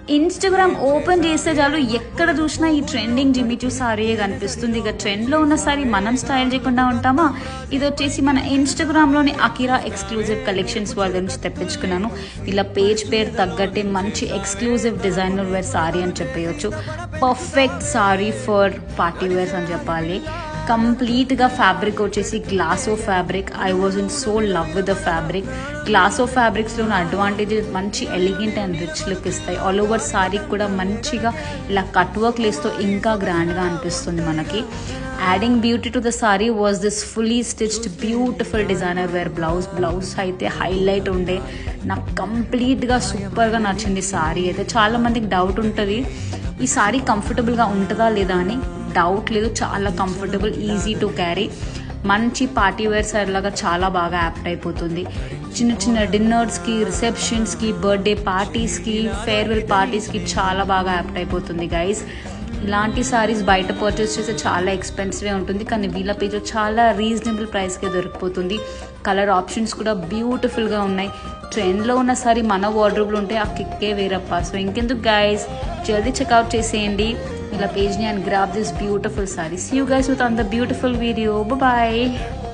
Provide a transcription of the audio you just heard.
Instagram open చేస్తే చాలు ఎక్కడ చూసినా ఈ ట్రెండింగ్ జిమిచూ సారీయే కనిపిస్తుంది ఇక ట్రెండ్లో ఉన్న సారీ మనం స్టైల్ చేయకుండా ఉంటామా ఇది వచ్చేసి మన ఇన్స్టాగ్రామ్లోని అకిరా ఎక్స్క్లూజివ్ కలెక్షన్స్ వాళ్ళ నుంచి తెప్పించుకున్నాను ఇలా పేజ్ పేరు తగ్గట్టే మంచి ఎక్స్క్లూజివ్ డిజైనర్ వేర్ సారీ అని చెప్పేయచ్చు perfect sari for party wears అని చెప్పాలి కంప్లీట్గా ఫ్యాబ్రిక్ వచ్చేసి గ్లాసో fabric I was in so love with the fabric గ్లాసో ఫ్యాబ్రిక్స్లో ఉన్న అడ్వాంటేజెస్ మంచి ఎలిగెంట్ అండ్ రిచ్ లుక్ ఇస్తాయి ఆల్ ఓవర్ సారీ కూడా మంచిగా ఇలా కట్ వర్క్ లేస్తో ఇంకా గ్రాండ్గా అనిపిస్తుంది మనకి adding beauty to the sari was this fully stitched beautiful designer wear blouse blouse అయితే హైలైట్ ఉండే నాకు కంప్లీట్గా సూపర్గా నచ్చింది సారీ అయితే చాలా మందికి డౌట్ ఉంటుంది ఈ సారీ కంఫర్టబుల్గా ఉంటుందా లేదా అని డౌట్ లేదు చాలా కంఫర్టబుల్ ఈజీ టు క్యారీ మంచి పార్టీ వేర్ సారీ లాగా చాలా బాగా యాప్ట్ అయిపోతుంది చిన్న చిన్న డిన్నర్స్కి రిసెప్షన్స్కి బర్త్డే పార్టీస్కి ఫేర్వెల్ పార్టీస్కి చాలా బాగా యాప్ట్ అయిపోతుంది గైస్ ఇలాంటి సారీస్ బయట పర్చేస్ చేస్తే చాలా ఎక్స్పెన్సివ్ ఉంటుంది కానీ వీళ్ళ పేజ్ చాలా రీజనబుల్ ప్రైస్కే దొరికిపోతుంది కలర్ ఆప్షన్స్ కూడా బ్యూటిఫుల్గా ఉన్నాయి ట్రెండ్లో ఉన్న సారీ మన వార్డ్రోబ్లో ఉంటే ఆ కిక్కే వేరప్ప సో ఇంకెందుకు గైస్ జల్దీ చెక్అవుట్ చేసేయండి ఇలా పేజ్ని and grab this beautiful saris you guys with on the beautiful video bye